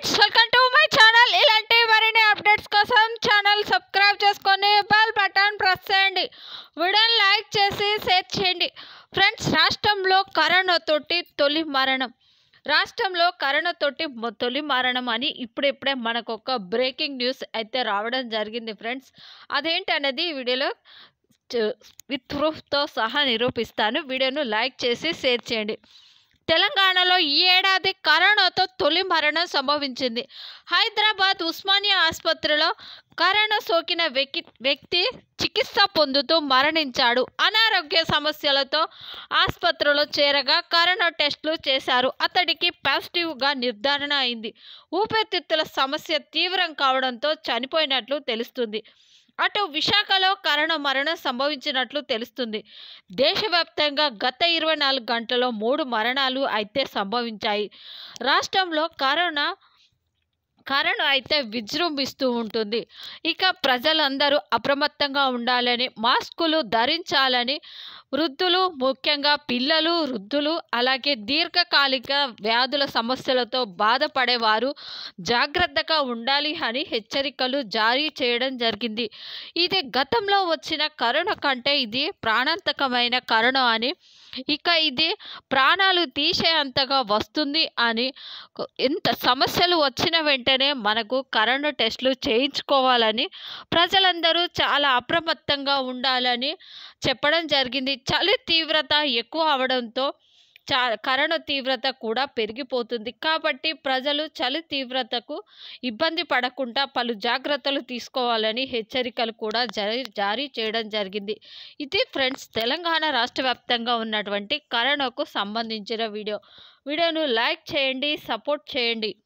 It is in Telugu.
friends welcome to my channel ఇలాంటి మరిన్ని అప్డేట్స్ కోసం ఛానల్ సబ్స్క్రైబ్ చేసుకొని బెల్ బటన్ ప్రెస్ చేయండి వీడియోని లైక్ చేసి షేర్ చేయండి ఫ్రెండ్స్ రాష్ట్రంలో కరోనా తోటి తొలి మరణం రాష్ట్రంలో కరోనా తోటి మొ- తొలి మరణం అని ఇప్పుడిప్పుడే మనకు ఒక బ్రేకింగ్ న్యూస్ అయితే రావడం జరిగింది ఫ్రెండ్స్ అదేంటనేది ఈ వీడియోలో చ- విత్ ప్రూఫ్తో సహా నిరూపిస్తాను వీడియోను లైక్ చేసి షేర్ చేయండి తెలంగాణలో ఈ ఏడాది కరోనాతో తొలి మరణం సంభవించింది హైదరాబాద్ ఉస్మానియా ఆసుపత్రిలో కరోనా సోకిన వ్యక్తి వ్యక్తి చికిత్స పొందుతూ మరణించాడు అనారోగ్య సమస్యలతో ఆసుపత్రిలో చేరగా కరోనా టెస్టులు చేశారు అతడికి పాజిటివ్గా నిర్ధారణ అయింది ఊపిరితిత్తుల సమస్య తీవ్రం కావడంతో చనిపోయినట్లు తెలుస్తుంది అటు విశాఖలో కరోనా మరణం సంభవించినట్లు తెలుస్తుంది దేశవ్యాప్తంగా గత ఇరవై నాలుగు గంటల్లో మూడు మరణాలు అయితే సంభవించాయి రాష్ట్రంలో కరోనా కరోనా అయితే విజృంభిస్తూ ఉంటుంది ఇక ప్రజలందరూ అప్రమత్తంగా ఉండాలని మాస్కులు ధరించాలని వృద్ధులు ముఖ్యంగా పిల్లలు వృద్ధులు అలాగే దీర్ఘకాలిక వ్యాధుల సమస్యలతో బాధపడేవారు జాగ్రత్తగా ఉండాలి అని హెచ్చరికలు జారీ చేయడం జరిగింది ఇది గతంలో వచ్చిన కరోనా కంటే ఇది ప్రాణాంతకమైన కరోనా అని ఇక ఇది ప్రాణాలు తీసేంతగా వస్తుంది అని కొ- ఎంత సమస్యలు వచ్చిన వెంటనే మనకు కరోనా టెస్టులు చేయించుకోవాలని ప్రజలందరూ చాలా అప్రమత్తంగా ఉండాలని చెప్పడం జరిగింది చలి తీవ్రత ఎక్కువ అవడంతో చా కరోనా తీవ్రత కూడా పెరిగిపోతుంది కాబట్టి ప్రజలు చలి తీవ్రతకు ఇబ్బంది పడకుండా పలు జాగ్రత్తలు తీసుకోవాలని హెచ్చరికలు కూడా జారీ జారీ చేయడం జరిగింది ఇది ఫ్రెండ్స్ తెలంగాణ రాష్ట్ర వ్యాప్తంగా ఉన్నటువంటి కరోనాకు సంబంధించిన వీడియో వీడియోను లైక్ చేయండి సపోర్ట్ చేయండి